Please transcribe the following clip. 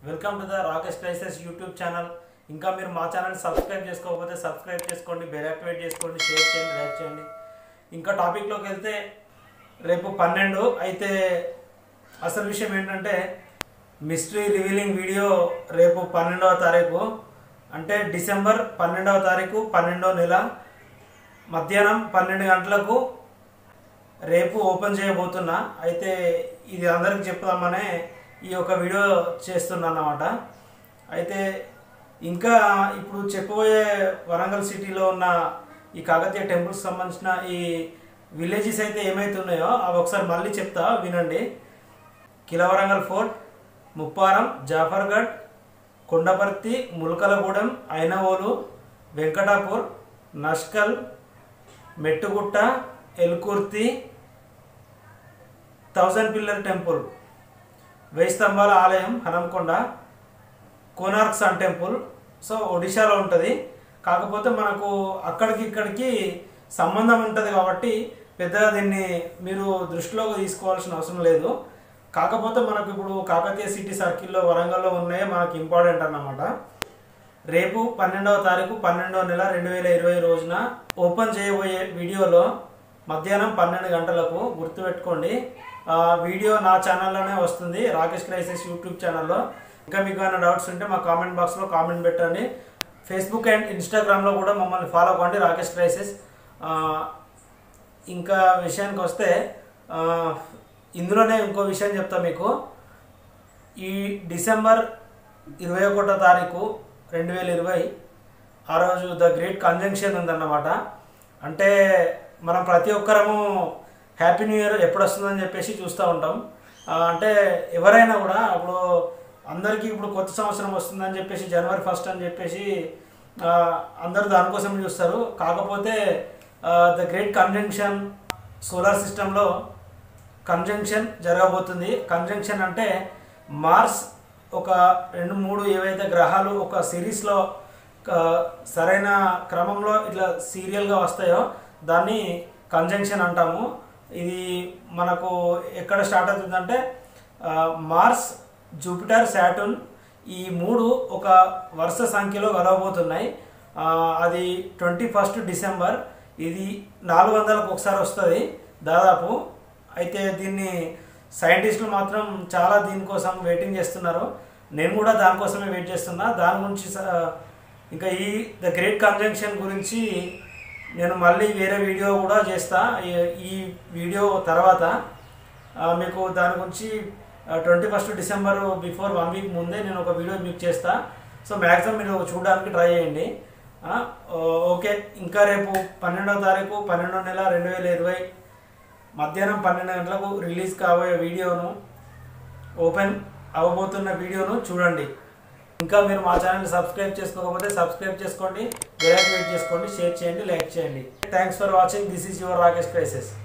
welcome to the Rakesh crises YouTube channel ఇంకా మీరు మా ఛానల్ సబ్స్క్రైబ్ చేసుకోకపోతే సబ్స్క్రైబ్ చేసుకోండి బెల్ యాక్టివేట్ చేసుకోండి షేర్ చేయండి లైక్ చేయండి ఇంకా టాపిక్లోకి వెళ్తే రేపు పన్నెండు అయితే అసలు విషయం ఏంటంటే మిస్టరీ రివీలింగ్ వీడియో రేపు పన్నెండవ తారీఖు అంటే డిసెంబర్ పన్నెండవ తారీఖు పన్నెండవ నెల మధ్యాహ్నం పన్నెండు గంటలకు రేపు ఓపెన్ చేయబోతున్నా అయితే ఇది అందరికి చెప్దామనే ఈ యొక్క వీడియో చేస్తున్నా అన్నమాట అయితే ఇంకా ఇప్పుడు చెప్పబోయే వరంగల్ సిటీలో ఉన్న ఈ కాకతీయ టెంపుల్స్ సంబంధించిన ఈ విలేజెస్ అయితే ఏమైతే ఉన్నాయో అవి ఒకసారి మళ్ళీ చెప్తా వినండి Kila Warangal fort Mupparam Jafargadh Kondaparthi Mulakalagudem Inavolu Venkatapur Nashkal Mettugutta Elkurthi thousand pillar temple వెయ్యి స్తంభాల ఆలయం Hanamkonda Konark sun temple so ఒడిశాలో ఉంటుంది కాకపోతే మనకు అక్కడికి ఇక్కడికి సంబంధం ఉంటుంది కాబట్టి పెద్దగా దీన్ని మీరు దృష్టిలోకి తీసుకోవాల్సిన అవసరం లేదు కాకపోతే మనకు ఇప్పుడు కాకతీయ సిటీ సర్కిల్లో వరంగల్లో ఉన్నాయే మనకు ఇంపార్టెంట్ అన్నమాట రేపు పన్నెండవ తారీఖు పన్నెండవ నెల రెండు వేల ఇరవై రోజున ఓపెన్ చేయబోయే వీడియోలో మధ్యాహ్నం పన్నెండు గంటలకు గుర్తుపెట్టుకోండి ఆ వీడియో నా ఛానల్లోనే వస్తుంది రాకేష్ క్రైసిస్ యూట్యూబ్ ఛానల్లో ఇంకా మీకు ఏమైనా డౌట్స్ ఉంటే మా కామెంట్ బాక్స్లో కామెంట్ పెట్టండి ఫేస్బుక్ అండ్ ఇన్స్టాగ్రామ్లో కూడా మమ్మల్ని ఫాలో అవ్వండి రాకేష్ క్రైసిస్ ఆ, ఇంకా విషయానికి వస్తే ఆ, ఇందులోనే ఇంకో విషయం చెప్తా మీకు ఈ డిసెంబర్ ఇరవై ఒకటో తారీఖు రెండు వేల ఇరవై ఆ రోజు ద గ్రేట్ కంజంక్షన్ ఉందన్నమాట అంటే మనం ప్రతి ఒక్కరము హ్యాపీ న్యూ ఇయర్ ఎప్పుడు వస్తుందని చెప్పేసి చూస్తూ ఉంటాం ఆ, అంటే ఎవరైనా కూడా ఇప్పుడు అందరికీ ఇప్పుడు కొత్త సంవత్సరం వస్తుందని చెప్పేసి జనవరి ఫస్ట్ అని చెప్పేసి ఆ, అందరూ దానికోసం చూస్తారు కాకపోతే ద గ్రేట్ కంజంక్షన్ సోలార్ సిస్టంలో కంజంక్షన్ జరగబోతుంది కంజంక్షన్ అంటే మార్స్ ఒక రెండు మూడు ఏవైతే గ్రహాలు ఒక సిరీస్లో సరైన క్రమంలో ఇట్లా సీరియల్గా వస్తాయో దాన్ని కంజంక్షన్ అంటాము ఇది మనకు ఎక్కడ స్టార్ట్ అవుతుందంటే ఆ, మార్స్ జూపిటర్ శాటర్న్ ఈ మూడు ఒక వరుస సంఖ్యలో కలవబోతున్నాయి ఆ, అది ట్వంటీ ఫస్ట్ డిసెంబర్ ఇది నాలుగు వందలకు ఒకసారి వస్తుంది దాదాపు అయితే దీన్ని సైంటిస్టులు మాత్రం చాలా దీనికోసం వెయిటింగ్ చేస్తున్నారు నేను కూడా దానికోసమే వెయిట్ చేస్తున్నా దాని గురించి స- ఇంకా ఈ ద గ్రేట్ కంజంక్షన్ గురించి నేను మళ్ళీ వేరే వీడియో కూడా చేస్తా ఈ- ఈ వీడియో తర్వాత ఆ, మీకు దాని గురించి twenty first December before one week ముందే నేను ఒక వీడియో మీకు చేస్తా సో మ్యాక్సిమం మీరు చూడడానికి ట్రై చేయండి ఆ, ఓ- ఓకే ఇంకా రేపు పన్నెండవ తారీఖు పన్నెండవ నెల రెండు వేల ఇరవై మధ్యాహ్నం పన్నెండు గంటలకు రిలీజ్ కాబోయే వీడియోను ఓపెన్ అవ్వబోతున్న వీడియోను చూడండి ఇంకా మీరు మా ఛానల్ సబ్స్క్రైబ్ చేసుకోకపోతే సబ్స్క్రైబ్ చేసుకోండి బెల్ యాక్టివేట్ చేసుకోండి షేర్ చేయండి లైక్ చేయండి thanks for watching this is your Rakesh crises